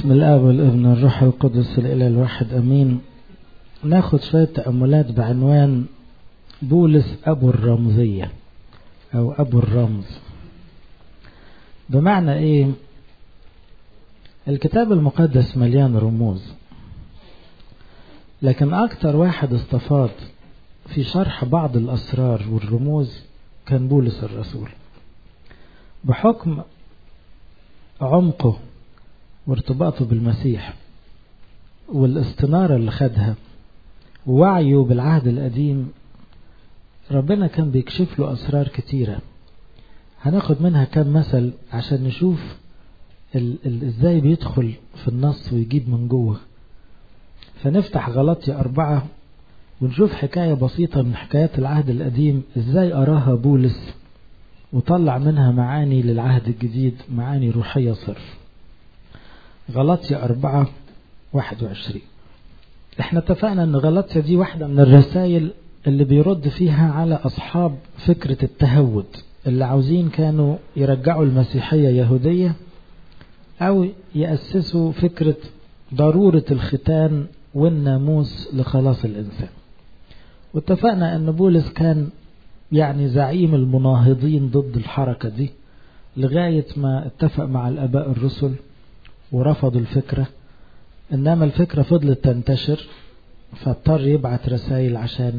بسم الله والابن الروح القدس الإله الواحد أمين ناخد شوية تأملات بعنوان بولس أبو الرمزية أو أبو الرمز بمعنى إيه الكتاب المقدس مليان رموز لكن أكتر واحد استفاض في شرح بعض الأسرار والرموز كان بولس الرسول بحكم عمقه وارتباطه بالمسيح والاستنارة اللي خدها ووعيه بالعهد القديم ربنا كان بيكشف له أسرار كتيرة هناخد منها كم مثل عشان نشوف ال ال ازاي بيدخل في النص ويجيب من جوه فنفتح غلطية أربعة ونشوف حكاية بسيطة من حكايات العهد القديم ازاي أراها بولس وطلع منها معاني للعهد الجديد معاني روحية صرف غلطية أربعة واحد وعشرين احنا اتفقنا ان غلطية دي واحدة من الرسائل اللي بيرد فيها على أصحاب فكرة التهود اللي عاوزين كانوا يرجعوا المسيحية يهودية أو يأسسوا فكرة ضرورة الختان والناموس لخلاص الإنسان واتفقنا أن بولس كان يعني زعيم المناهضين ضد الحركة دي لغاية ما اتفق مع الأباء الرسل ورفضوا الفكرة إنما الفكرة فضلت تنتشر فاضطر يبعت رسائل عشان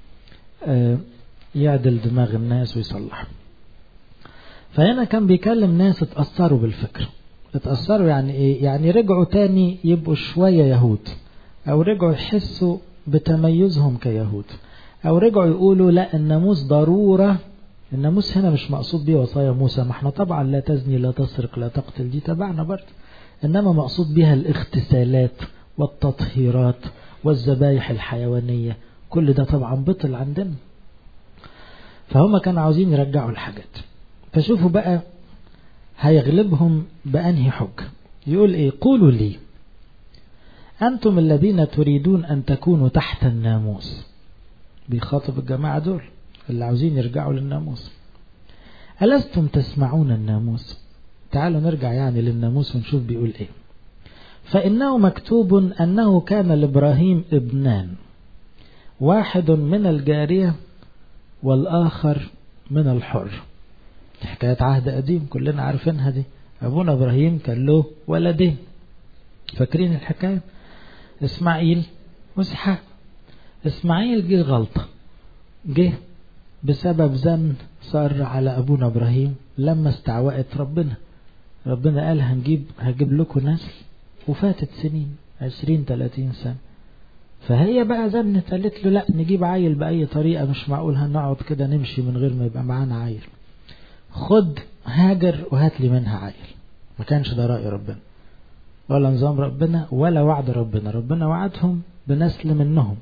يعدل دماغ الناس ويصلح فهنا كان بيكلم ناس اتأثروا بالفكرة اتأثروا يعني ايه يعني رجعوا تاني يبقوا شوية يهود او رجعوا يحسوا بتميزهم كيهود او رجعوا يقولوا لا الناموس ضرورة الناموس هنا مش مقصود بيه وصايا موسى ما احنا طبعا لا تزني لا تسرق لا تقتل دي تبعنا برضه انما مقصود بها الاغتسالات والتطهيرات والذبايح الحيوانية كل ده طبعا بطل عندنا فهم كانوا عاوزين يرجعوا الحاجات فشوفوا بقى هيغلبهم بأنهي حجة يقول ايه قولوا لي أنتم الذين تريدون أن تكونوا تحت الناموس بيخاطب الجماعة دول اللي عاوزين يرجعوا للناموس ألستم تسمعون الناموس تعالوا نرجع يعني للناموس ونشوف بيقول ايه فإنه مكتوب أنه كان لإبراهيم ابنان واحد من الجارية والآخر من الحر حكاية عهد قديم كلنا عارفينها دي أبونا إبراهيم كان له ولدين فاكرين الحكاية إسماعيل وإسحاق إسماعيل جه غلطة جه بسبب زن صار على أبونا إبراهيم لما استعوقت ربنا ربنا قال هنجيب هجيب لكم نسل وفاتت سنين عشرين تلاتين سنة فهي بقى زنت قالت له لا نجيب عيل بأي طريقة مش معقول هنقعد كده نمشي من غير ما يبقى معانا عيل خد هاجر وهات لي منها عيل ما كانش ده رأي ربنا ولا نظام ربنا ولا وعد ربنا ربنا وعدهم بنسل منهم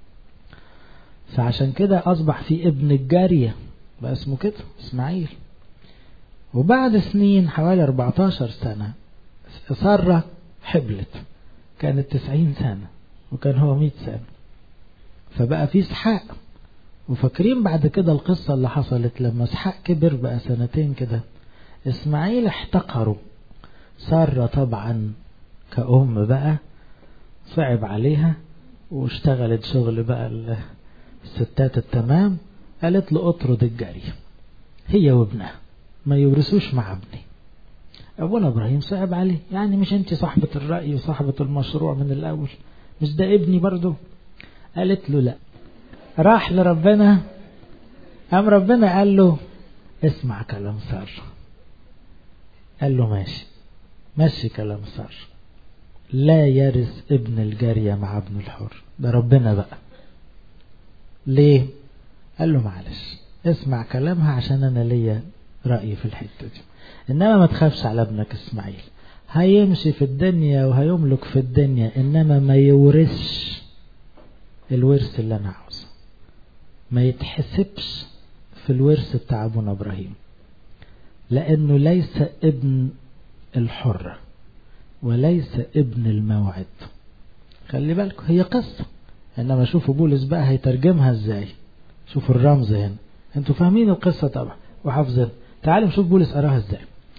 فعشان كده أصبح في ابن الجارية بقى اسمه كده إسماعيل وبعد سنين حوالي 14 سنة سارة حبلت كانت 90 سنة وكان هو 100 سنة فبقى في اسحاق وفاكرين بعد كده القصة اللي حصلت لما اسحاق كبر بقى سنتين كده اسماعيل احتقروا سارة طبعا كأم بقى صعب عليها واشتغلت شغل بقى الستات التمام قالت له اطرد الجارية هي وابنها ما يورثوش مع ابني ابونا ابراهيم صعب عليه يعني مش انت صاحبة الرأي وصاحبة المشروع من الاول مش ده ابني برضه قالت له لا راح لربنا قام ربنا قال له اسمع كلام سار قال له ماشي ماشي كلام سار لا يرث ابن الجارية مع ابن الحر ده ربنا بقى ليه قال له معلش اسمع كلامها عشان انا ليا رأيي في الحتة دي انما ما تخافش على ابنك اسماعيل هيمشي في الدنيا وهيملك في الدنيا انما ما يورثش الورث اللي انا عاوزه ما يتحسبش في الورث بتاع ابونا ابراهيم لانه ليس ابن الحرة وليس ابن الموعد خلي بالكم هي قصة انما شوفوا بولس بقى هيترجمها ازاي شوفوا الرمز هنا انتوا فاهمين القصة طبعا وحافظين تعالوا نشوف بولس قراها ازاي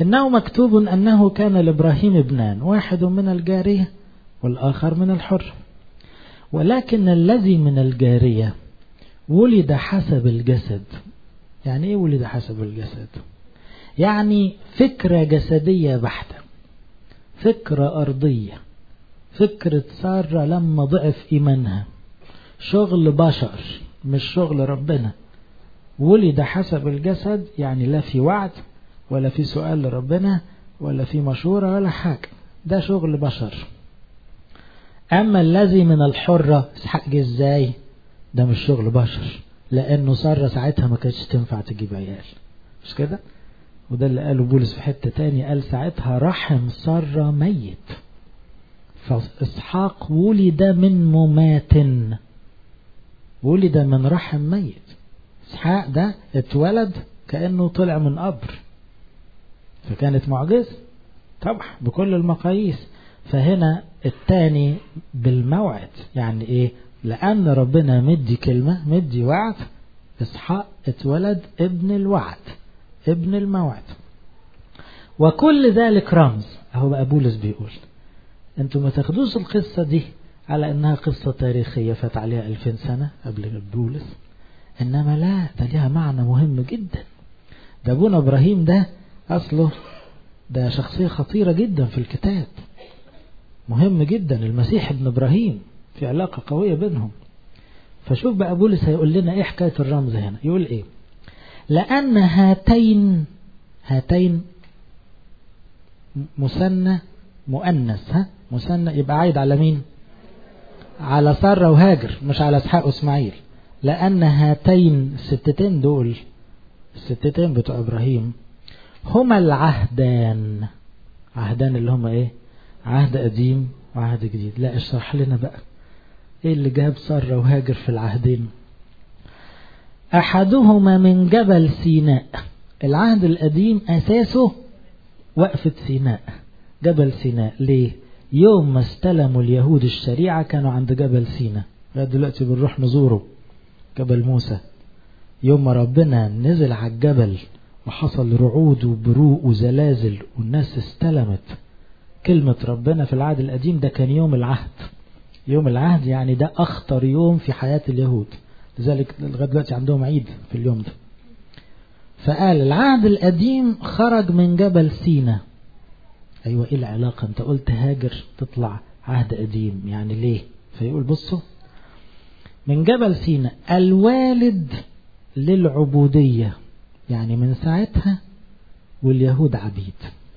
إنه مكتوب أنه كان لإبراهيم ابنان واحد من الجارية والآخر من الحر ولكن الذي من الجارية ولد حسب الجسد يعني ايه ولد حسب الجسد يعني فكرة جسدية بحتة فكرة أرضية فكرة سارة لما ضعف إيمانها شغل بشر مش شغل ربنا ولد حسب الجسد يعني لا في وعد ولا في سؤال لربنا ولا في مشورة ولا حاجة ده شغل بشر أما الذي من الحرة اسحاق جه ازاي ده مش شغل بشر لأنه سارة ساعتها ما كانتش تنفع تجيب عيال مش كده وده اللي قاله بولس في حتة تاني قال ساعتها رحم سارة ميت فإسحاق ولد من ممات ولد من رحم ميت إسحاق ده اتولد كأنه طلع من قبر فكانت معجزة طبعا بكل المقاييس فهنا التاني بالموعد يعني ايه لأن ربنا مدي كلمة مدي وعد إسحاق اتولد ابن الوعد ابن الموعد وكل ذلك رمز اهو بقى بولس بيقول انتوا ما تاخدوش القصة دي على انها قصة تاريخية فات عليها ألفين سنة قبل بولس انما لا ده ليها معنى مهم جدا ده ابونا ابراهيم ده اصله ده شخصية خطيرة جدا في الكتاب مهم جدا المسيح ابن ابراهيم في علاقة قوية بينهم فشوف بقى بولس هيقول لنا ايه حكاية الرمز هنا يقول ايه لأن هاتين هاتين مثنى مؤنث ها مثنى يبقى عايد على مين على سارة وهاجر مش على اسحاق واسماعيل لأن هاتين الستتين دول الستتين بتوع إبراهيم هما العهدان عهدان اللي هما ايه عهد قديم وعهد جديد لا اشرح لنا بقى ايه اللي جاب سارة وهاجر في العهدين أحدهما من جبل سيناء العهد القديم أساسه وقفة سيناء جبل سيناء ليه يوم ما استلموا اليهود الشريعة كانوا عند جبل سيناء لغاية دلوقتي بنروح نزوره جبل موسى يوم ما ربنا نزل على الجبل وحصل رعود وبروق وزلازل والناس استلمت كلمة ربنا في العهد القديم ده كان يوم العهد يوم العهد يعني ده أخطر يوم في حياة اليهود لذلك لغاية دلوقتي عندهم عيد في اليوم ده فقال العهد القديم خرج من جبل سينا أيوة إيه العلاقة أنت قلت هاجر تطلع عهد قديم يعني ليه فيقول بصوا من جبل سينا الوالد للعبودية يعني من ساعتها واليهود عبيد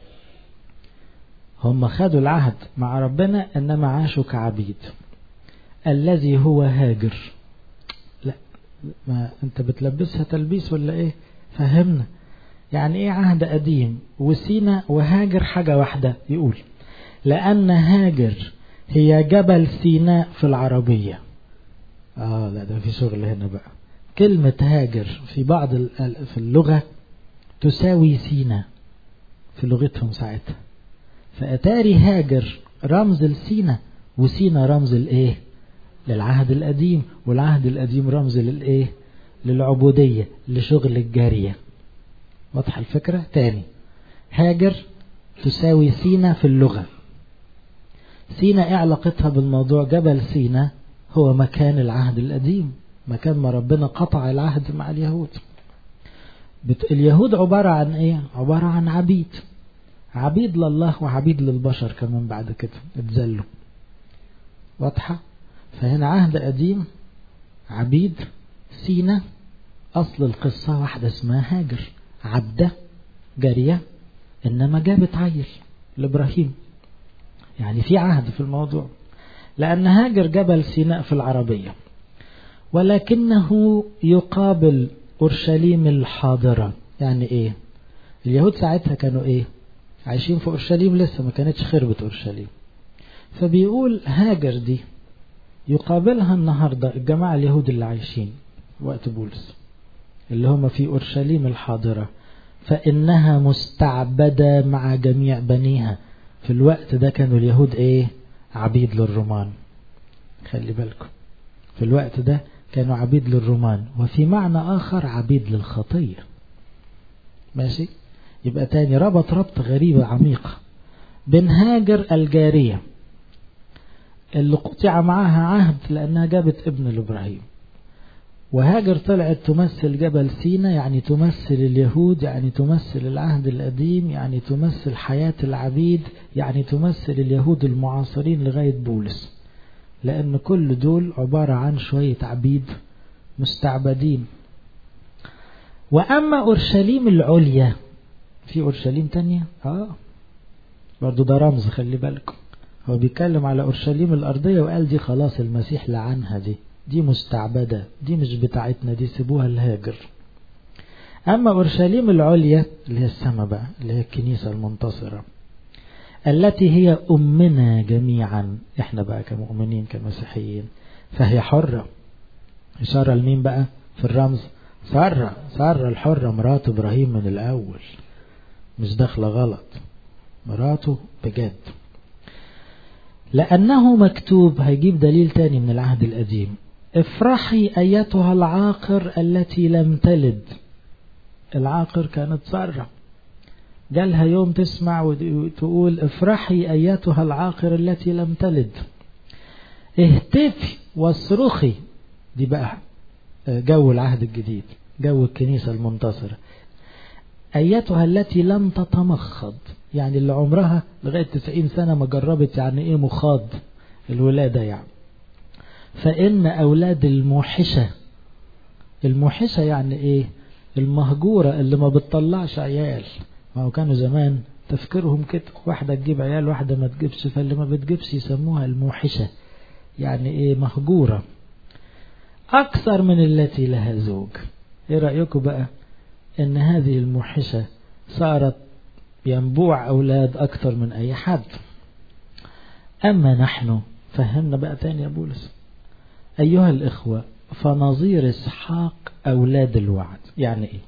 هم خدوا العهد مع ربنا إنما عاشوا كعبيد الذي هو هاجر لا ما انت بتلبسها تلبيس ولا ايه فهمنا يعني ايه عهد قديم وسينا وهاجر حاجة واحدة يقول لأن هاجر هي جبل سيناء في العربية اه لا ده في شغل هنا بقى كلمة هاجر في بعض في اللغة تساوي سينا في لغتهم ساعتها فأتاري هاجر رمز لسينا وسينا رمز الايه للعهد القديم والعهد القديم رمز للايه للعبودية لشغل الجارية واضحة الفكرة تاني هاجر تساوي سينا في اللغة سينا ايه علاقتها بالموضوع جبل سينا هو مكان العهد القديم مكان ما ربنا قطع العهد مع اليهود بت... اليهود عبارة عن ايه عبارة عن عبيد عبيد لله وعبيد للبشر كمان بعد كده اتذلوا واضحة فهنا عهد قديم عبيد سينا أصل القصة واحدة اسمها هاجر عبدة جارية إنما جابت عيل لإبراهيم يعني في عهد في الموضوع لأن هاجر جبل سيناء في العربية ولكنه يقابل أورشليم الحاضرة يعني إيه اليهود ساعتها كانوا إيه عايشين في أورشليم لسه ما كانتش خربت أورشليم فبيقول هاجر دي يقابلها النهاردة الجماعة اليهود اللي عايشين وقت بولس اللي هم في أورشليم الحاضرة فإنها مستعبدة مع جميع بنيها في الوقت ده كانوا اليهود ايه عبيد للرومان خلي بالكم في الوقت ده كانوا عبيد للرومان وفي معنى آخر عبيد للخطية ماشي يبقى تاني ربط ربط غريبة عميقة بين هاجر الجارية اللي قطع معاها عهد لأنها جابت ابن لإبراهيم وهاجر طلعت تمثل جبل سينا يعني تمثل اليهود يعني تمثل العهد القديم يعني تمثل حياة العبيد يعني تمثل اليهود المعاصرين لغاية بولس لأن كل دول عبارة عن شوية عبيد مستعبدين وأما أورشليم العليا في أورشليم تانية آه برضو ده رمز خلي بالكم هو بيتكلم على أورشليم الأرضية وقال دي خلاص المسيح لعنها دي دي مستعبدة دي مش بتاعتنا دي سيبوها الهاجر أما أورشليم العليا اللي هي السماء بقى اللي هي الكنيسة المنتصرة التي هي أمنا جميعا إحنا بقى كمؤمنين كمسيحيين فهي حرة إشارة لمين بقى في الرمز سارة سارة الحرة مرات إبراهيم من الأول مش داخلة غلط مراته بجد لأنه مكتوب هيجيب دليل تاني من العهد القديم افرحي أيتها العاقر التي لم تلد العاقر كانت سارة جالها يوم تسمع وتقول افرحي أيتها العاقر التي لم تلد اهتفي واصرخي دي بقى جو العهد الجديد جو الكنيسة المنتصرة أيتها التي لم تتمخض يعني اللي عمرها لغاية 90 سنة ما جربت يعني ايه مخاض الولادة يعني فإن أولاد الموحشة الموحشة يعني ايه المهجورة اللي ما بتطلعش عيال ما هو كانوا زمان تفكيرهم كده واحدة تجيب عيال واحدة ما تجيبش فاللي ما بتجيبش يسموها الموحشة يعني ايه مهجورة أكثر من التي لها زوج ايه رأيكم بقى ان هذه الموحشة صارت ينبوع أولاد أكثر من أي حد أما نحن فهمنا بقى تاني يا بولس أيها الإخوة فنظير إسحاق أولاد الوعد يعني إيه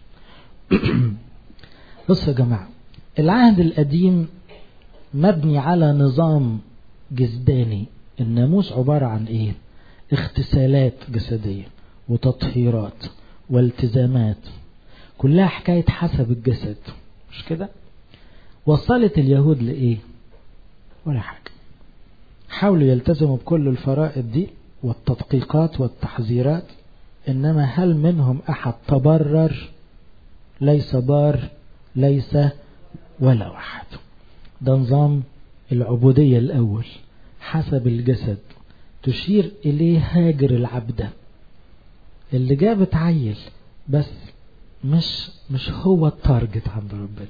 بصوا يا جماعة العهد القديم مبني على نظام جسداني الناموس عبارة عن إيه اغتسالات جسدية وتطهيرات والتزامات كلها حكاية حسب الجسد مش كده وصلت اليهود لإيه ولا حاجة حاولوا يلتزموا بكل الفرائض دي والتدقيقات والتحذيرات إنما هل منهم أحد تبرر ليس بار ليس ولا واحد ده نظام العبودية الأول حسب الجسد تشير إليه هاجر العبدة اللي جابت عيل بس مش مش هو التارجت عند ربنا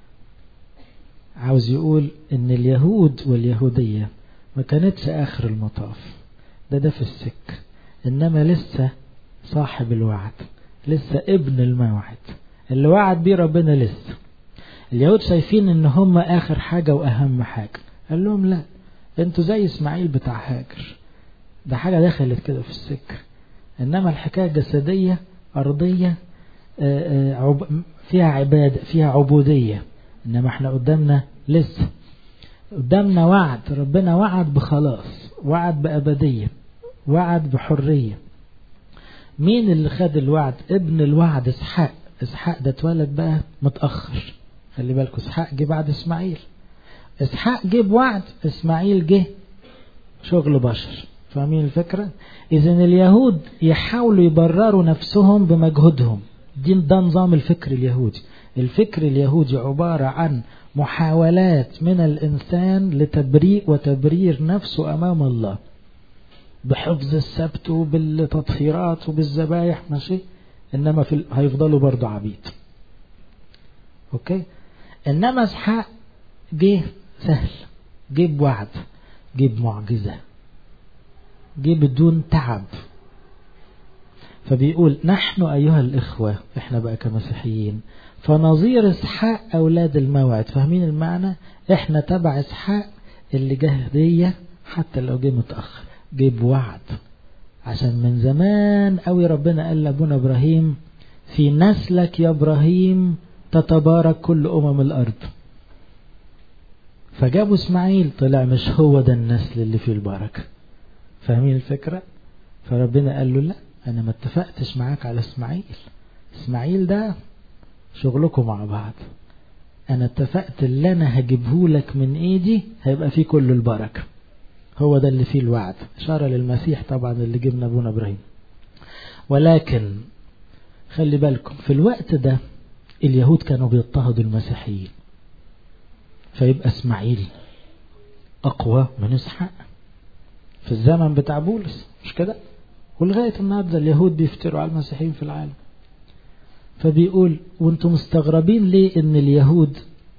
عاوز يقول ان اليهود واليهودية ما كانتش اخر المطاف ده ده في السك انما لسه صاحب الوعد لسه ابن الموعد اللي وعد بيه ربنا لسه اليهود شايفين ان هم اخر حاجة واهم حاجة قال لهم لا انتوا زي اسماعيل بتاع هاجر ده حاجة دخلت كده في السكة انما الحكاية جسدية ارضية فيها عبادة فيها عبودية انما احنا قدامنا لسه قدامنا وعد ربنا وعد بخلاص وعد بأبدية وعد بحرية مين اللي خد الوعد ابن الوعد اسحاق اسحاق ده اتولد بقى متأخر خلي بالكوا اسحاق جه بعد اسماعيل اسحاق جه بوعد اسماعيل جه شغل بشر فاهمين الفكرة اذا اليهود يحاولوا يبرروا نفسهم بمجهودهم دي ده نظام الفكر اليهودي الفكر اليهودي عبارة عن محاولات من الإنسان لتبريء وتبرير نفسه أمام الله بحفظ السبت وبالتطهيرات وبالذبايح ماشي إنما في ال... هيفضلوا برضو عبيد أوكي إنما اسحاق جه سهل جه بوعد جه بمعجزة جه بدون تعب فبيقول نحن أيها الإخوة إحنا بقى كمسيحيين فنظير إسحاق أولاد الموعد فاهمين المعنى إحنا تبع إسحاق اللي جه هدية حتى لو جه متأخر جه بوعد عشان من زمان قوي ربنا قال لأبونا إبراهيم في نسلك يا إبراهيم تتبارك كل أمم الأرض فجابوا إسماعيل طلع مش هو ده النسل اللي فيه البركة فاهمين الفكرة فربنا قال له لا أنا ما اتفقتش معاك على إسماعيل إسماعيل ده شغلكم مع بعض أنا اتفقت اللي أنا هجيبه لك من إيدي هيبقى فيه كل البركة هو ده اللي فيه الوعد إشارة للمسيح طبعا اللي جبنا أبونا إبراهيم ولكن خلي بالكم في الوقت ده اليهود كانوا بيضطهدوا المسيحيين فيبقى اسماعيل أقوى من إسحاق في الزمن بتاع بولس مش كده ولغاية النهاردة اليهود بيفتروا على المسيحيين في العالم فبيقول وانتم مستغربين ليه ان اليهود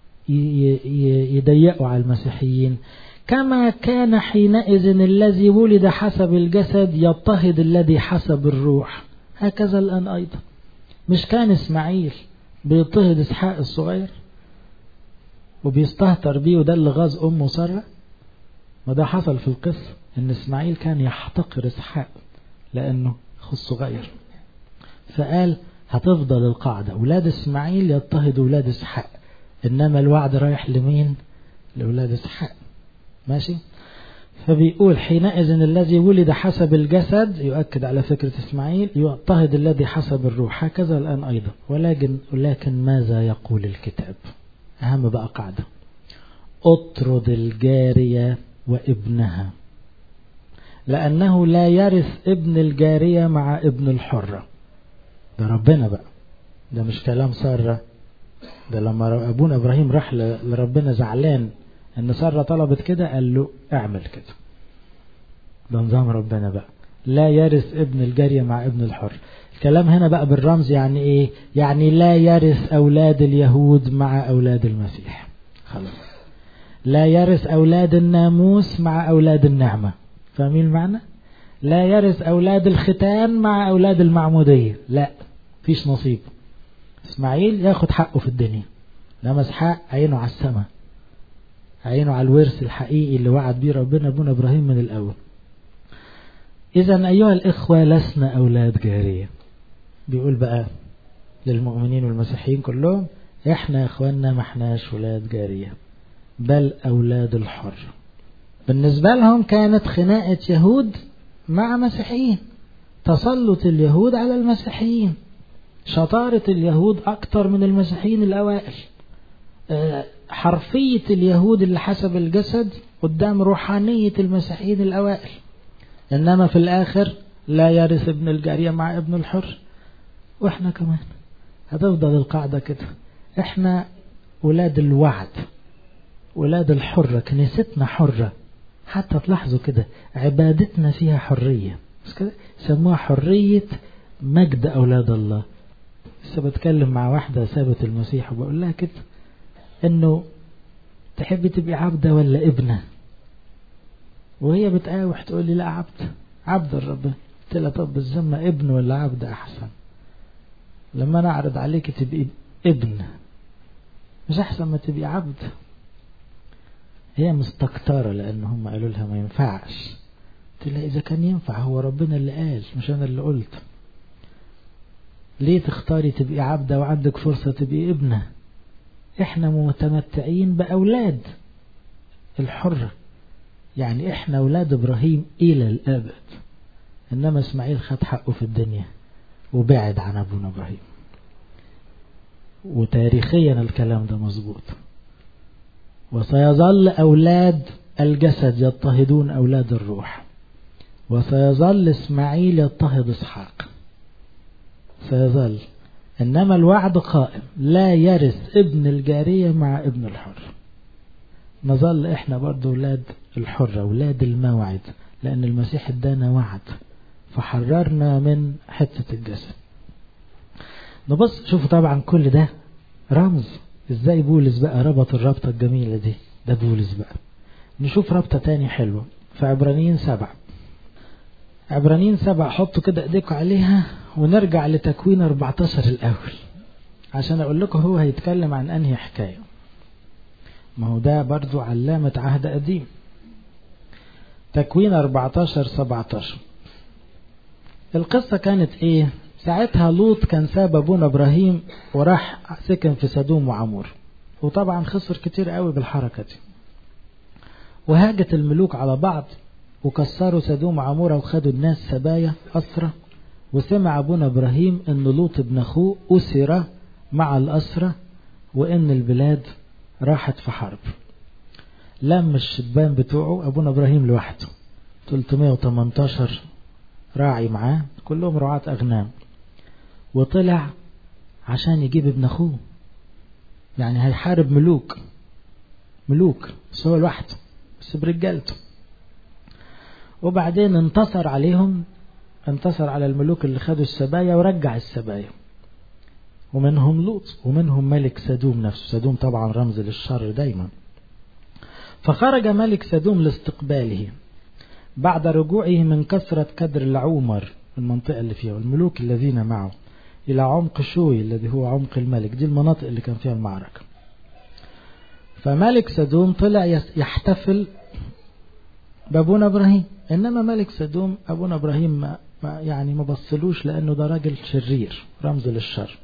يضيقوا على المسيحيين كما كان حينئذ الذي ولد حسب الجسد يضطهد الذي حسب الروح هكذا الآن أيضا مش كان إسماعيل بيضطهد إسحاق الصغير وبيستهتر بيه وده اللي غاز أمه سارة ما ده حصل في القصة إن إسماعيل كان يحتقر إسحاق لأنه أخو الصغير فقال هتفضل القاعدة أولاد إسماعيل يضطهد أولاد إسحاق إنما الوعد رايح لمين؟ لأولاد إسحاق ماشي؟ فبيقول حينئذ الذي ولد حسب الجسد يؤكد على فكرة إسماعيل يضطهد الذي حسب الروح هكذا الآن أيضا ولكن ولكن ماذا يقول الكتاب؟ أهم بقى قاعدة اطرد الجارية وابنها لأنه لا يرث ابن الجارية مع ابن الحرة ده ربنا بقى ده مش كلام سارة ده لما أبونا إبراهيم راح لربنا زعلان إن سارة طلبت كده قال له اعمل كده ده نظام ربنا بقى لا يرث ابن الجارية مع ابن الحر الكلام هنا بقى بالرمز يعني ايه يعني لا يرث أولاد اليهود مع أولاد المسيح خلاص لا يرث أولاد الناموس مع أولاد النعمة فاهمين المعنى لا يرث أولاد الختان مع أولاد المعمودية لا فيش نصيب إسماعيل ياخد حقه في الدنيا لما اسحاق عينه على السماء عينه على الورث الحقيقي اللي وعد بيه ربنا ابونا إبراهيم من الأول إذا أيها الإخوة لسنا أولاد جارية بيقول بقى للمؤمنين والمسيحيين كلهم إحنا يا إخواننا ما إحناش ولاد جارية بل أولاد الحر بالنسبة لهم كانت خناقة يهود مع مسيحيين تسلط اليهود على المسيحيين شطارة اليهود أكتر من المسيحيين الأوائل حرفية اليهود اللي حسب الجسد قدام روحانية المسيحيين الأوائل إنما في الآخر لا يرث ابن الجارية مع ابن الحر وإحنا كمان هتفضل القاعدة كده إحنا ولاد الوعد ولاد الحرة كنيستنا حرة حتى تلاحظوا كده عبادتنا فيها حرية بس كده سموها حرية مجد أولاد الله لسه بتكلم مع واحدة سابت المسيح وبقول لها كده إنه تحبي تبقي عبدة ولا ابنة وهي بتقاوح تقول لي لا عبد عبد الرب قلت لها طب بالذمة ابن ولا عبد أحسن لما أنا أعرض عليك تبقي ابن مش أحسن ما تبقي عبد هي مستكترة لأن هم قالوا لها ما ينفعش قلت لها إذا كان ينفع هو ربنا اللي قال مش أنا اللي قلت ليه تختاري تبقي عبدة وعندك فرصة تبقي ابنة احنا متمتعين بأولاد الحرة يعني احنا أولاد إبراهيم إلى الأبد إنما إسماعيل خد حقه في الدنيا وبعد عن أبونا إبراهيم وتاريخيا الكلام ده مظبوط وسيظل أولاد الجسد يضطهدون أولاد الروح وسيظل إسماعيل يضطهد إسحاق سيظل إنما الوعد قائم لا يرث ابن الجارية مع ابن الحر نظل إحنا برضو أولاد الحرة أولاد الموعد لأن المسيح ادانا وعد فحررنا من حتة الجسد نبص شوفوا طبعا كل ده رمز ازاي بولس بقى ربط الربطة الجميلة دي ده بولس بقى نشوف ربطة تاني حلوة في عبرانيين سبع عبرانيين سبع حطوا كده ايديكم عليها ونرجع لتكوين 14 الأول عشان أقول لكم هو هيتكلم عن أنهي حكاية ما هو ده برضو علامة عهد قديم تكوين 14 17 القصة كانت ايه ساعتها لوط كان ساب ابونا ابراهيم وراح سكن في سدوم وعمور وطبعا خسر كتير قوي بالحركة دي وهاجت الملوك على بعض وكسروا سدوم وعمورة وخدوا الناس سبايا أسرة وسمع أبونا إبراهيم أن لوط ابن أخوه أسر مع الأسرة وأن البلاد راحت في حرب لم الشبان بتوعه أبونا إبراهيم لوحده 318 راعي معاه كلهم رعاة أغنام وطلع عشان يجيب ابن أخوه يعني هيحارب ملوك ملوك بس هو لوحده بس برجالته وبعدين انتصر عليهم انتصر على الملوك اللي خدوا السبايا ورجع السبايا ومنهم لوط ومنهم ملك سدوم نفسه سدوم طبعا رمز للشر دايما فخرج ملك سدوم لاستقباله بعد رجوعه من كثرة كدر العومر المنطقة اللي فيها والملوك الذين معه إلى عمق شوي الذي هو عمق الملك دي المناطق اللي كان فيها المعركة فملك سدوم طلع يحتفل بأبونا إبراهيم إنما ملك سدوم أبونا إبراهيم ما يعني ما بصلوش لأنه ده راجل شرير رمز للشر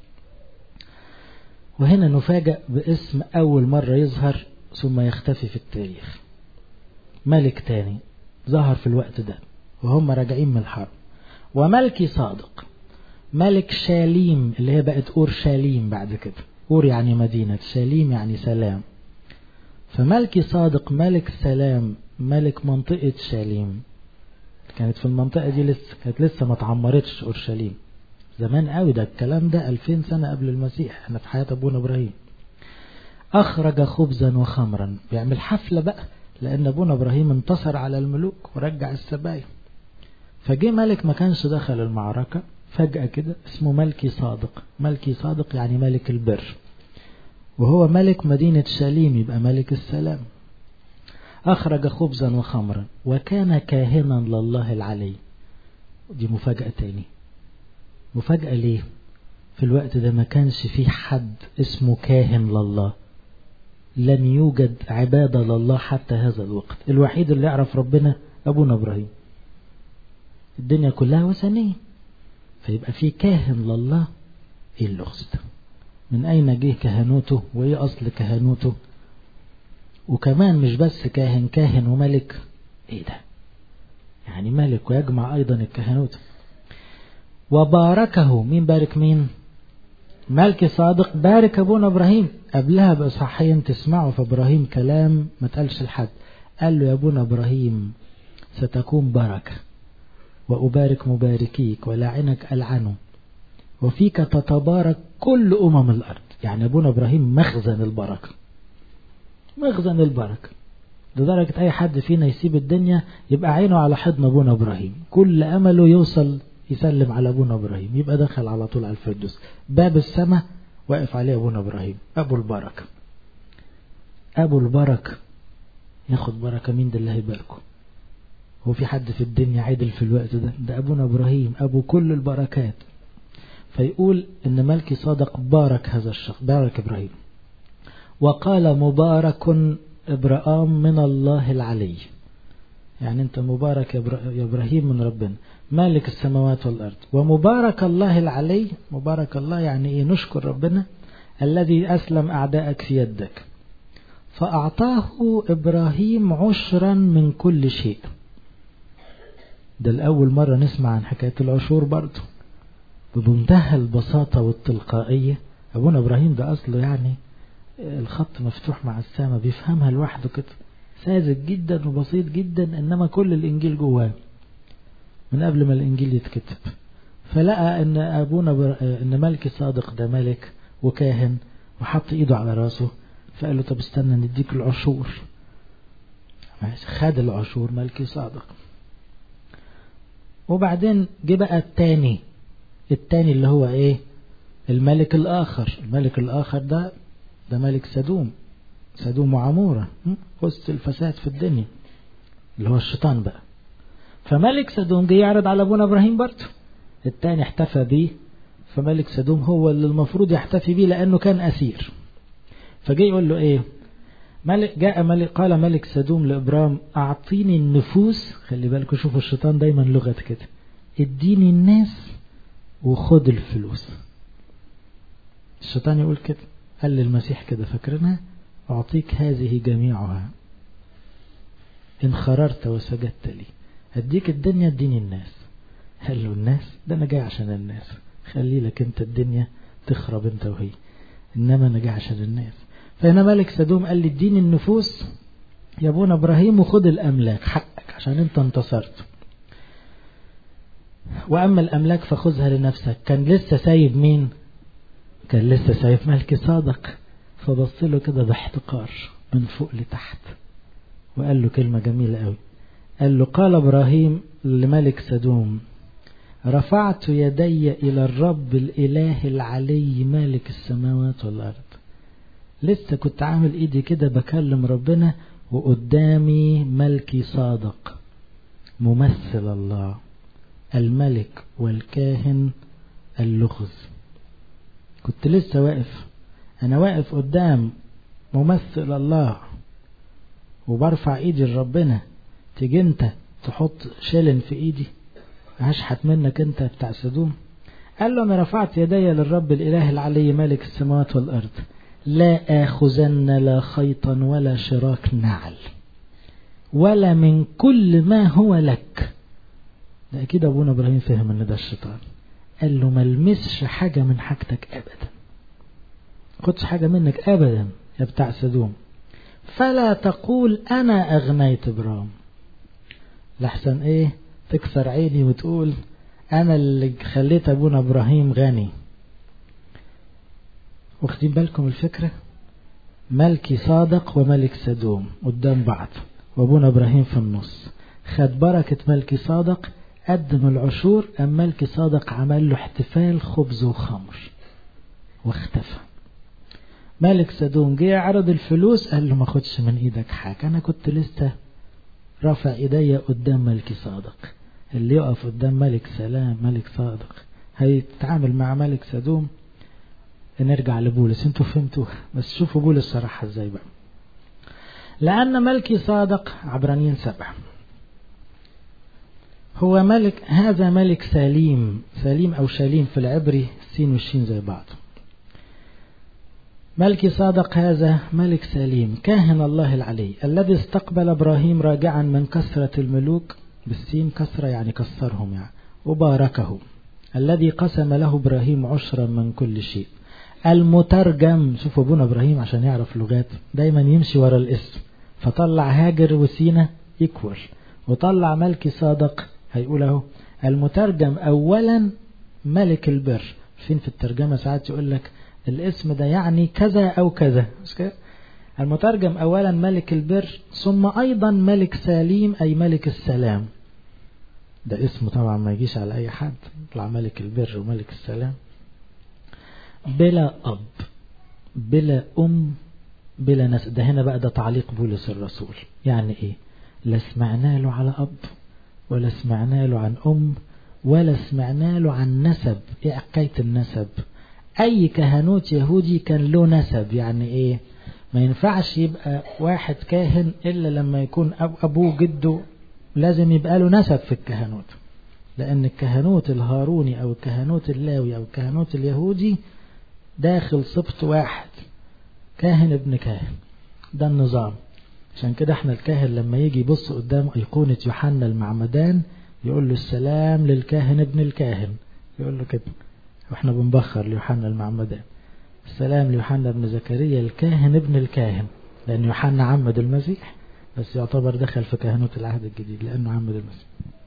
وهنا نفاجأ باسم أول مرة يظهر ثم يختفي في التاريخ ملك تاني ظهر في الوقت ده وهم راجعين من الحرب وملكي صادق ملك شاليم اللي هي بقت أور شاليم بعد كده أور يعني مدينة شاليم يعني سلام فملكي صادق ملك سلام ملك منطقة شاليم كانت في المنطقة دي لسه كانت لسه ما اتعمرتش أورشليم زمان قوي ده الكلام ده 2000 سنة قبل المسيح احنا في حياة أبونا إبراهيم أخرج خبزا وخمرا بيعمل حفلة بقى لأن أبونا إبراهيم انتصر على الملوك ورجع السبايا فجه ملك ما كانش دخل المعركة فجأة كده اسمه ملكي صادق ملكي صادق يعني ملك البر وهو ملك مدينة شاليم يبقى ملك السلام أخرج خبزا وخمرا وكان كاهنا لله العلي دي مفاجأة تاني مفاجأة ليه في الوقت ده ما كانش في حد اسمه كاهن لله لن يوجد عبادة لله حتى هذا الوقت الوحيد اللي يعرف ربنا أبونا إبراهيم الدنيا كلها وثنية فيبقى في كاهن لله ايه اللغز ده من اين جه كهنوته وايه اصل كهنوته وكمان مش بس كاهن كاهن وملك ايه ده يعني ملك ويجمع ايضا الكهنوت وباركه مين بارك مين ملك صادق بارك ابونا ابراهيم قبلها باصحاحين تسمعوا في ابراهيم كلام ما تقالش لحد قال له يا ابونا ابراهيم ستكون بركه وأبارك مباركيك ولاعنك ألعنه وفيك تتبارك كل أمم الأرض يعني أبونا إبراهيم مخزن البركة مخزن البركة لدرجة أي حد فينا يسيب الدنيا يبقى عينه على حضن أبونا إبراهيم كل أمله يوصل يسلم على أبونا إبراهيم يبقى دخل على طول على الفردوس باب السماء واقف عليه أبونا إبراهيم أبو البركة أبو البركة ياخد بركة مين ده اللي هيباركه هو في حد في الدنيا عدل في الوقت ده ده أبونا إبراهيم أبو كل البركات فيقول إن ملكي صادق بارك هذا الشخص بارك إبراهيم وقال مبارك إبراهام من الله العلي يعني أنت مبارك يا إبراهيم من ربنا مالك السماوات والأرض ومبارك الله العلي مبارك الله يعني إيه نشكر ربنا الذي أسلم أعدائك في يدك فأعطاه إبراهيم عشرا من كل شيء ده الأول مرة نسمع عن حكاية العشور برضه بمنتهى البساطة والتلقائية أبونا إبراهيم ده أصله يعني الخط مفتوح مع السماء بيفهمها لوحده كده ساذج جدا وبسيط جدا إنما كل الإنجيل جواه من قبل ما الإنجيل يتكتب فلقى إن أبونا بر... إن ملك صادق ده ملك وكاهن وحط إيده على راسه فقال له طب استنى نديك العشور خد العشور ملكي صادق وبعدين جه بقى التاني التاني اللي هو ايه الملك الاخر الملك الاخر ده ده ملك سدوم سدوم وعمورة وسط الفساد في الدنيا اللي هو الشيطان بقى فملك سدوم جه يعرض على ابونا ابراهيم برضه التاني احتفى بيه فملك سدوم هو اللي المفروض يحتفي بيه لانه كان اسير فجه يقول له ايه ملك جاء ملك قال ملك سدوم لابرام اعطيني النفوس خلي بالكم شوفوا الشيطان دايما لغه كده اديني الناس وخد الفلوس الشيطان يقول كده قال للمسيح كده فاكرينها اعطيك هذه جميعها ان خررت وسجدت لي هديك الدنيا اديني الناس قال له الناس ده انا جاي عشان الناس خلي لك انت الدنيا تخرب انت وهي انما انا جاي عشان الناس فهنا ملك سدوم قال لي اديني النفوس يا ابونا ابراهيم وخد الاملاك حقك عشان انت انتصرت واما الاملاك فخذها لنفسك كان لسه سايب مين كان لسه سايب ملك صادق فبص له كده باحتقار من فوق لتحت وقال له كلمة جميلة قوي قال له قال ابراهيم لملك سدوم رفعت يدي الى الرب الاله العلي مالك السماوات والارض لسه كنت عامل ايدي كده بكلم ربنا وقدامي ملكي صادق ممثل الله الملك والكاهن اللغز كنت لسه واقف انا واقف قدام ممثل الله وبرفع ايدي لربنا تيجي انت تحط شلن في ايدي هشحت منك انت بتاع سدوم قال له انا رفعت يدي للرب الاله العلي مالك السماوات والارض لا آخذن لا خيطا ولا شراك نعل ولا من كل ما هو لك ده أكيد أبونا إبراهيم فهم إن ده الشيطان قال له ما لمسش حاجة من حاجتك أبدا خدش حاجة منك أبدا يا بتاع سدوم فلا تقول أنا أغنيت إبرام لحسن إيه تكسر عيني وتقول أنا اللي خليت أبونا إبراهيم غني واخدين بالكم الفكرة ملكي صادق وملك سدوم قدام بعض وابونا ابراهيم في النص خد بركة ملكي صادق قدم العشور أم ملكي صادق عمل له احتفال خبز وخمر واختفى ملك سدوم جه يعرض الفلوس قال له ما خدش من ايدك حاجة انا كنت لسه رافع ايديا قدام ملكي صادق اللي يقف قدام ملك سلام ملك صادق هيتعامل مع ملك سدوم نرجع لبولس انتوا فهمتوا بس شوفوا بولس صراحة ازاي بقى لأن ملكي صادق عبرانيين سبع هو ملك هذا ملك سليم سليم أو شليم في العبري السين والشين زي بعض ملكي صادق هذا ملك سليم كاهن الله العلي الذي استقبل إبراهيم راجعا من كثرة الملوك بالسين كثرة يعني كسرهم يعني وباركه الذي قسم له إبراهيم عشرا من كل شيء المترجم شوفوا ابونا ابراهيم عشان يعرف لغات دايما يمشي ورا الاسم فطلع هاجر وسينا يكور وطلع ملكي صادق هيقول اهو المترجم اولا ملك البر فين في الترجمه ساعات يقول لك الاسم ده يعني كذا او كذا مش كده المترجم اولا ملك البر ثم ايضا ملك سليم اي ملك السلام ده اسمه طبعا ما يجيش على اي حد يطلع ملك البر وملك السلام بلا أب بلا أم بلا ناس ده هنا بقى ده تعليق بولس الرسول يعني إيه لا سمعنا له على أب ولا سمعنا له عن أم ولا سمعنا له عن نسب إيه حكاية النسب أي كهنوت يهودي كان له نسب يعني إيه ما ينفعش يبقى واحد كاهن إلا لما يكون أبوه جده لازم يبقى له نسب في الكهنوت لأن الكهنوت الهاروني أو الكهنوت اللاوي أو الكهنوت اليهودي داخل سبط واحد كاهن ابن كاهن ده النظام عشان كده احنا الكاهن لما يجي يبص قدام أيقونة يوحنا المعمدان يقول له السلام للكاهن ابن الكاهن يقول له كده واحنا بنبخر ليوحنا المعمدان السلام ليوحنا ابن زكريا الكاهن ابن الكاهن لأن يوحنا عمد المسيح بس يعتبر دخل في كهنوت العهد الجديد لأنه عمد المسيح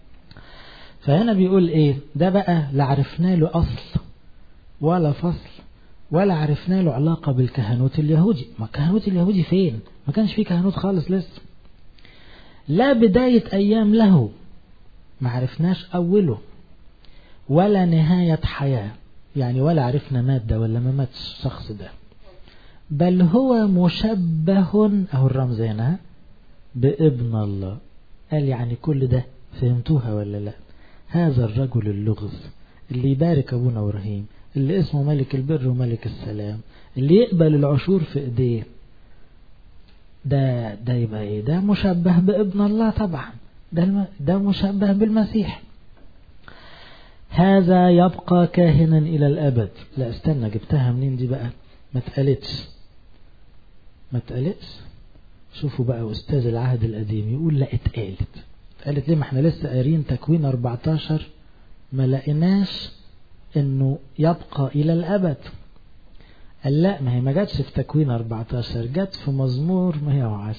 فهنا بيقول ايه ده بقى لا عرفنا له أصل ولا فصل ولا عرفنا له علاقة بالكهنوت اليهودي ما الكهنوت اليهودي فين ما كانش فيه كهنوت خالص لسه لا بداية أيام له ما عرفناش أوله ولا نهاية حياة يعني ولا عرفنا مات ده ولا ما ماتش الشخص ده بل هو مشبه أهو الرمز هنا بابن الله قال يعني كل ده فهمتوها ولا لا هذا الرجل اللغز اللي يبارك أبونا إبراهيم اللي اسمه ملك البر وملك السلام اللي يقبل العشور في ايديه ده ده يبقى ايه ده مشبه بابن الله طبعا ده ده مشبه بالمسيح هذا يبقى كاهنا الى الابد لا استنى جبتها منين دي بقى ما اتقالتش ما اتقالتش شوفوا بقى استاذ العهد القديم يقول لا اتقالت اتقالت ليه ما احنا لسه قارين تكوين 14 ما لقيناش انه يبقى الى الابد قال لا ما هي ما جاتش في تكوين 14 جت في مزمور 110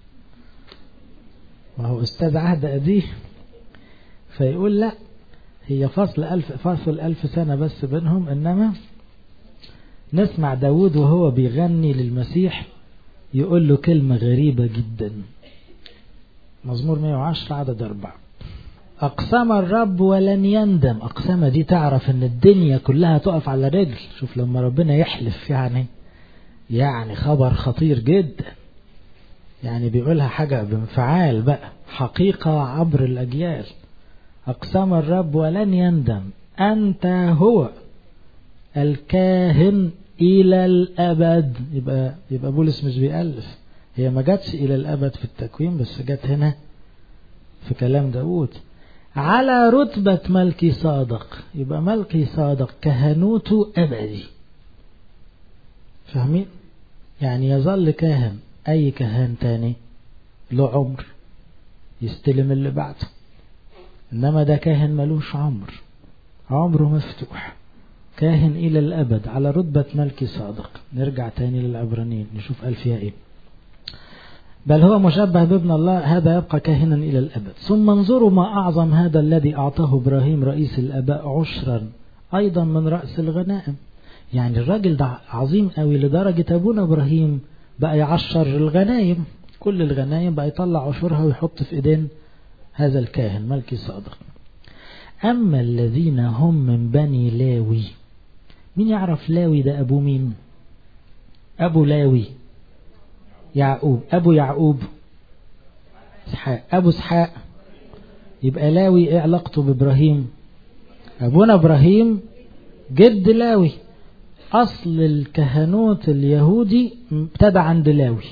ما هو أستاذ عهد قديم فيقول لا هي فصل ألف فاصل ألف سنة بس بينهم إنما نسمع داود وهو بيغني للمسيح يقول له كلمة غريبة جدا مزمور 110 عدد أربعة أقسم الرب ولن يندم أقسم دي تعرف إن الدنيا كلها تقف على رجل شوف لما ربنا يحلف يعني يعني خبر خطير جدا يعني بيقولها حاجة بانفعال بقى حقيقة عبر الأجيال أقسم الرب ولن يندم أنت هو الكاهن إلى الأبد يبقى يبقى بولس مش بيألف هي ما جاتش إلى الأبد في التكوين بس جت هنا في كلام داود على رتبة ملكي صادق يبقى ملكي صادق كهنوته أبدي فاهمين يعني يظل كاهن أي كهان تاني له عمر يستلم اللي بعده إنما ده كاهن ملوش عمر عمره مفتوح كاهن إلى الأبد على رتبة ملكي صادق نرجع تاني للعبرانيين نشوف قال فيها إيه بل هو مشبه بابن الله هذا يبقى كاهنا إلى الأبد ثم انظروا ما أعظم هذا الذي أعطاه إبراهيم رئيس الآباء عشرا أيضا من رأس الغنائم يعني الراجل ده عظيم قوي لدرجة أبونا إبراهيم بقى يعشر الغنايم كل الغنايم بقى يطلع عشرها ويحط في إيدين هذا الكاهن ملكي صادق أما الذين هم من بني لاوي مين يعرف لاوي ده أبو مين أبو لاوي يعقوب أبو يعقوب اسحاق أبو اسحاق يبقى لاوي إيه علاقته بإبراهيم أبونا إبراهيم جد لاوي أصل الكهنوت اليهودي ابتدى عند لاوي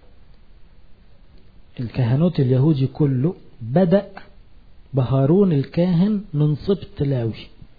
الكهنوت اليهودي كله بدأ بهارون الكاهن من سبط لاوي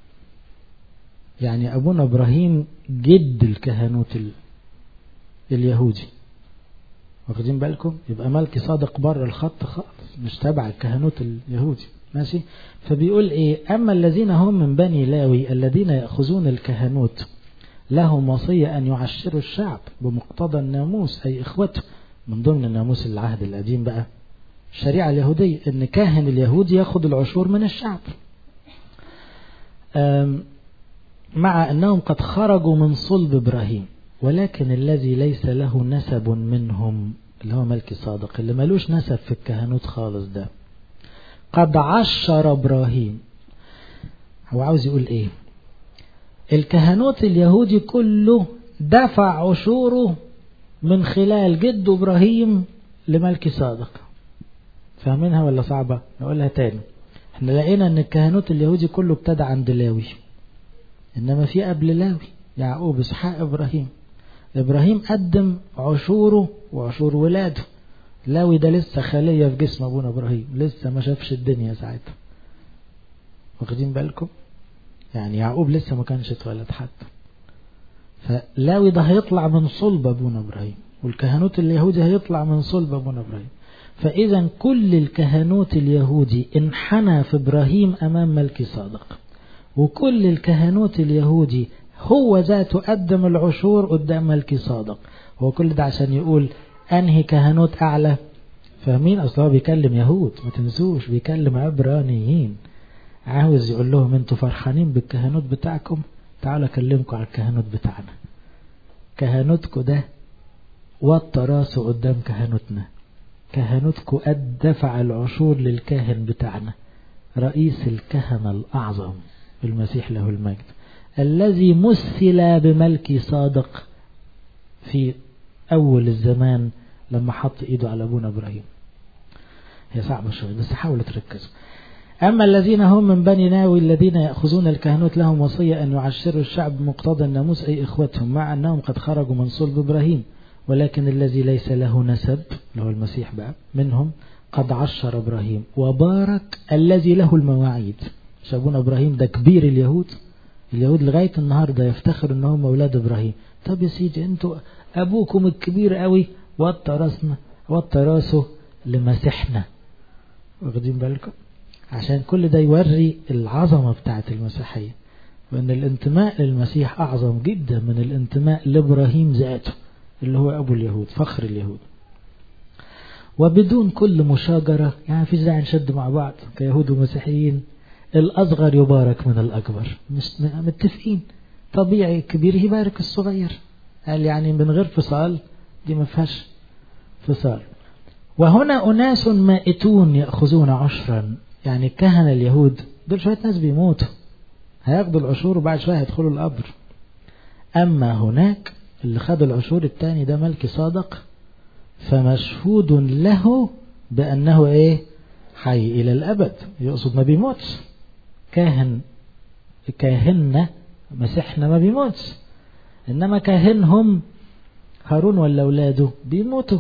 يعني أبونا إبراهيم جد الكهنوت اليهودي واخدين بالكم يبقى ملكي صادق بره الخط خالص مش تبع الكهنوت اليهودي ماشي فبيقول ايه اما الذين هم من بني لاوي الذين ياخذون الكهنوت لهم وصيه ان يعشروا الشعب بمقتضى الناموس اي اخوته من ضمن الناموس العهد القديم بقى الشريعه اليهوديه ان كاهن اليهودي ياخذ العشور من الشعب مع انهم قد خرجوا من صلب ابراهيم ولكن الذي ليس له نسب منهم اللي هو ملكي صادق اللي ملوش نسب في الكهنوت خالص ده قد عشر ابراهيم هو عاوز يقول ايه الكهنوت اليهودي كله دفع عشوره من خلال جد ابراهيم لملكي صادق فاهمينها ولا صعبة نقولها تاني احنا لقينا ان الكهنوت اليهودي كله ابتدى عند لاوي انما في قبل لاوي يعقوب اسحاق ابراهيم ابراهيم قدم عشوره وعشور ولاده لاوي ده لسه خلية في جسم ابونا ابراهيم لسه ما شافش الدنيا ساعتها واخدين بالكم يعني يعقوب لسه ما كانش اتولد حتى فلاوي ده هيطلع من صلب ابونا ابراهيم والكهنوت اليهودي هيطلع من صلب ابونا ابراهيم فاذا كل الكهنوت اليهودي انحنى في ابراهيم امام ملكي صادق وكل الكهنوت اليهودي هو ذاته قدم العشور قدام ملكي صادق هو كل ده عشان يقول انهي كهنوت اعلى فاهمين اصلا هو بيكلم يهود ما تنسوش بيكلم عبرانيين عاوز يقول لهم انتوا فرحانين بالكهنوت بتاعكم تعالوا اكلمكم على الكهنوت بتاعنا كهنوتكم ده وطى راسه قدام كهنوتنا كهنوتكم قد دفع العشور للكاهن بتاعنا رئيس الكهنة الأعظم المسيح له المجد الذي مثل بملكي صادق في أول الزمان لما حط إيده على أبونا إبراهيم هي صعبة شوية بس حاولوا تركزوا أما الذين هم من بني ناوي الذين يأخذون الكهنوت لهم وصية أن يعشروا الشعب بمقتضى الناموس أي إخوتهم مع أنهم قد خرجوا من صلب إبراهيم ولكن الذي ليس له نسب اللي هو المسيح بقى منهم قد عشر إبراهيم وبارك الذي له المواعيد شابون إبراهيم ده كبير اليهود اليهود لغاية النهاردة يفتخر ان هم اولاد ابراهيم طب يا سيدي انتوا ابوكم الكبير قوي وطى راسنا وطى راسه لمسيحنا واخدين بالكم عشان كل ده يوري العظمة بتاعت المسيحية وأن الانتماء للمسيح أعظم جدا من الانتماء لإبراهيم ذاته اللي هو أبو اليهود فخر اليهود وبدون كل مشاجرة يعني في داعي نشد مع بعض كيهود ومسيحيين الأصغر يبارك من الأكبر مش متفقين طبيعي الكبير يبارك الصغير قال يعني من غير فصال دي ما فيهاش فصال وهنا أناس مائتون يأخذون عشرا يعني كهنة اليهود دول شوية ناس بيموتوا هياخدوا العشور وبعد شوية هيدخلوا القبر أما هناك اللي خد العشور التاني ده ملك صادق فمشهود له بأنه إيه حي إلى الأبد يقصد ما بيموتش كاهن كاهننا مسيحنا ما بيموتش إنما كاهنهم هارون ولا أولاده بيموتوا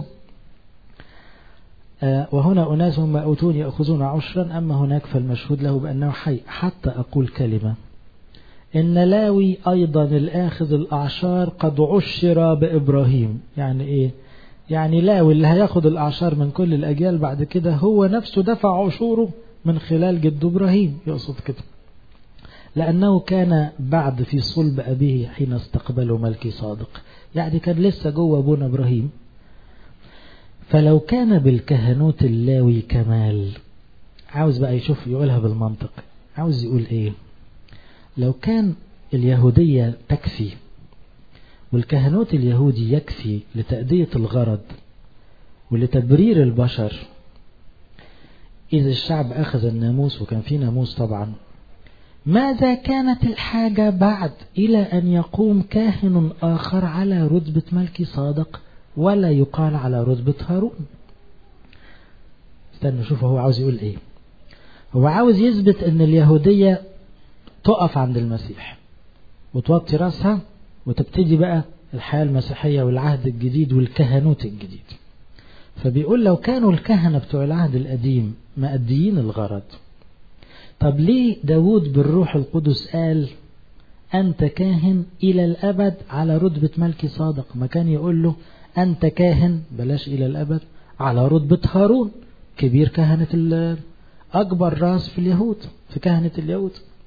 آه وهنا أناس مأوتون يأخذون عشرا أما هناك فالمشهود له بأنه حي حتى أقول كلمة إن لاوي أيضا الآخذ الأعشار قد عشر بإبراهيم يعني إيه يعني لاوي اللي هياخد الأعشار من كل الأجيال بعد كده هو نفسه دفع عشوره من خلال جد إبراهيم يقصد كده لأنه كان بعد في صلب أبيه حين استقبله ملكي صادق يعني كان لسه جوه أبونا إبراهيم فلو كان بالكهنوت اللاوي كمال عاوز بقى يشوف يقولها بالمنطق عاوز يقول ايه لو كان اليهودية تكفي والكهنوت اليهودي يكفي لتأدية الغرض ولتبرير البشر إذا الشعب أخذ الناموس وكان في ناموس طبعا ماذا كانت الحاجة بعد إلى أن يقوم كاهن آخر على رتبة ملك صادق ولا يقال على رتبة هارون استنى شوف هو عاوز يقول ايه هو عاوز يثبت ان اليهودية تقف عند المسيح وتوطي راسها وتبتدي بقى الحياة المسيحية والعهد الجديد والكهنوت الجديد فبيقول لو كانوا الكهنة بتوع العهد القديم مأديين الغرض طب ليه داود بالروح القدس قال أنت كاهن إلى الأبد على رتبة ملكي صادق ما كان يقول له أنت كاهن بلاش إلى الأبد على رتبة هارون كبير كهنة أكبر راس في اليهود في كهنة اليهود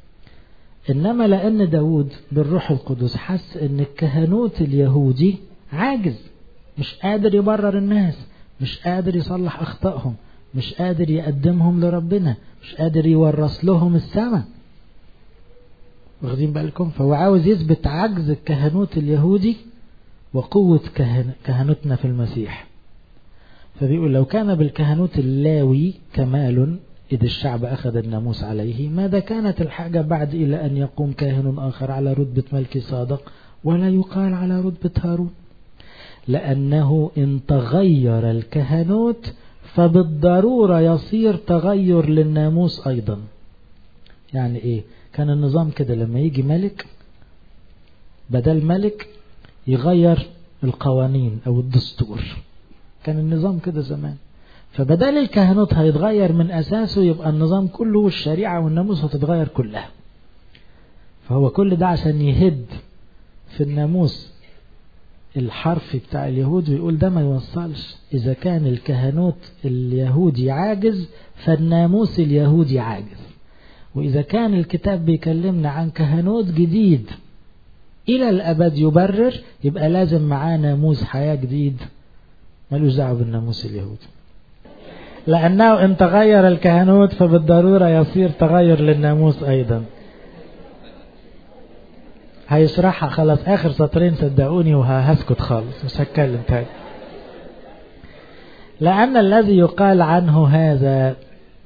إنما لأن داود بالروح القدس حس أن الكهنوت اليهودي عاجز مش قادر يبرر الناس مش قادر يصلح أخطائهم مش قادر يقدمهم لربنا مش قادر يورث لهم السماء واخدين بالكم فهو عاوز يثبت عجز الكهنوت اليهودي وقوة كهن كهنوتنا في المسيح فبيقول لو كان بالكهنوت اللاوي كمال إذ الشعب أخذ الناموس عليه ماذا كانت الحاجة بعد إلى أن يقوم كاهن آخر على رتبة ملك صادق ولا يقال على رتبة هارون لأنه إن تغير الكهنوت فبالضرورة يصير تغير للناموس أيضا يعني إيه كان النظام كده لما يجي ملك بدل ملك يغير القوانين أو الدستور كان النظام كده زمان فبدل الكهنوت هيتغير من أساسه يبقى النظام كله والشريعة والناموس هتتغير كلها فهو كل ده عشان يهد في الناموس الحرفي بتاع اليهود ويقول ده ما يوصلش إذا كان الكهنوت اليهودي عاجز فالناموس اليهودي عاجز وإذا كان الكتاب بيكلمنا عن كهنوت جديد إلى الأبد يبرر يبقى لازم معاه ناموس حياة جديد ملوش دعوة بالناموس اليهودي لأنه إن تغير الكهنوت فبالضرورة يصير تغير للناموس أيضا هيشرحها خلاص آخر سطرين صدقوني وهسكت خالص مش هتكلم تاني لأن الذي يقال عنه هذا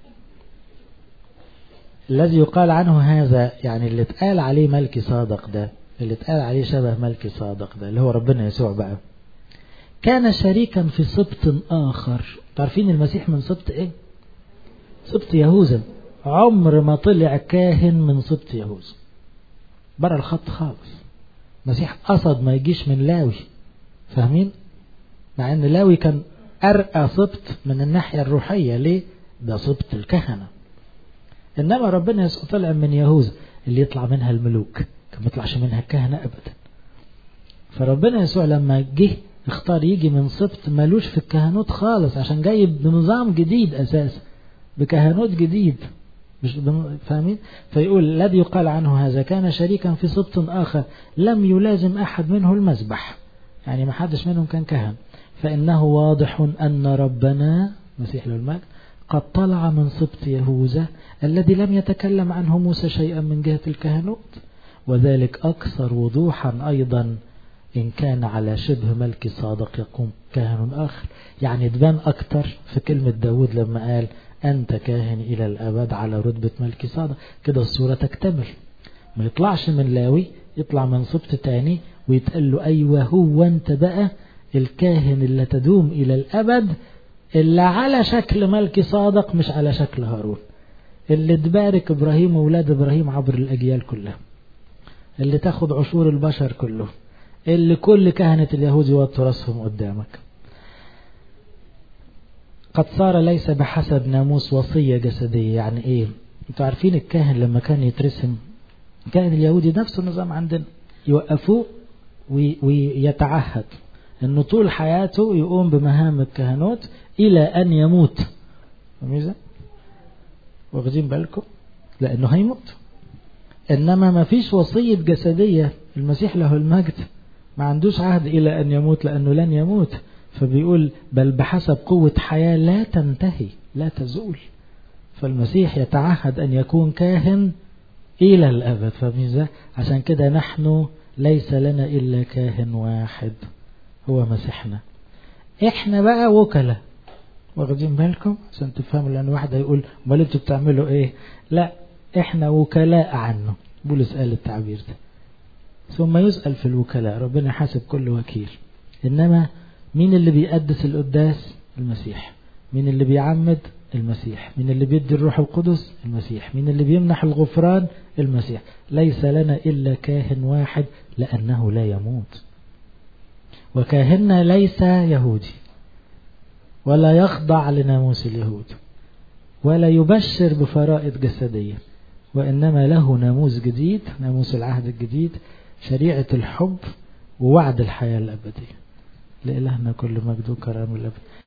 الذي يقال عنه هذا يعني اللي اتقال عليه ملكي صادق ده اللي اتقال عليه شبه ملكي صادق ده اللي هو ربنا يسوع بقى كان شريكا في سبط آخر تعرفين المسيح من سبط ايه سبط يهوذا عمر ما طلع كاهن من سبط يهوذا بره الخط خالص المسيح قصد ما يجيش من لاوي فاهمين مع ان لاوي كان ارقى سبط من الناحية الروحية ليه ده سبط الكهنة انما ربنا يسوع طلع من يهوذا اللي يطلع منها الملوك كان ما يطلعش منها الكهنة ابدا فربنا يسوع لما جه اختار يجي من سبط ملوش في الكهنوت خالص عشان جاي بنظام جديد اساسا بكهنوت جديد مش فاهمين فيقول الذي يقال عنه هذا كان شريكا في سبط آخر لم يلازم أحد منه المذبح يعني ما حدش منهم كان كهن فإنه واضح أن ربنا مسيح المجد قد طلع من سبط يهوذا الذي لم يتكلم عنه موسى شيئا من جهة الكهنوت وذلك أكثر وضوحا أيضا إن كان على شبه ملك صادق يقوم كاهن آخر يعني تبان أكتر في كلمة داود لما قال أنت كاهن إلى الأبد على رتبة ملك صادق كده الصورة تكتمل ما يطلعش من لاوي يطلع من سبط تاني ويتقال له أيوة هو أنت بقى الكاهن اللي تدوم إلى الأبد اللي على شكل ملك صادق مش على شكل هارون اللي تبارك إبراهيم وولاد إبراهيم عبر الأجيال كلها اللي تاخد عشور البشر كلهم اللي كل كهنة اليهود يوطوا راسهم قدامك قد صار ليس بحسب ناموس وصية جسدية يعني ايه انتوا عارفين الكاهن لما كان يترسم الكاهن اليهودي نفس النظام عندنا يوقفوه ويتعهد انه طول حياته يقوم بمهام الكهنوت الى ان يموت فاهمين واخدين بالكم لانه هيموت انما ما فيش وصية جسدية المسيح له المجد ما عندوش عهد الى ان يموت لانه لن يموت فبيقول بل بحسب قوة حياة لا تنتهي لا تزول فالمسيح يتعهد أن يكون كاهن إلى الأبد فاهمين عشان كده نحن ليس لنا إلا كاهن واحد هو مسيحنا إحنا بقى وكلاء واخدين بالكم عشان تفهموا لأن واحد هيقول امال انتوا بتعملوا إيه لا إحنا وكلاء عنه بولس قال التعبير ده ثم يسأل في الوكلاء ربنا حاسب كل وكيل إنما مين اللي بيقدس القداس المسيح مين اللي بيعمد المسيح مين اللي بيدي الروح القدس المسيح مين اللي بيمنح الغفران المسيح ليس لنا إلا كاهن واحد لأنه لا يموت وكاهننا ليس يهودي ولا يخضع لناموس اليهود ولا يبشر بفرائض جسدية وإنما له ناموس جديد ناموس العهد الجديد شريعة الحب ووعد الحياة الأبدية لإلهنا كل مجد وكرم الأبد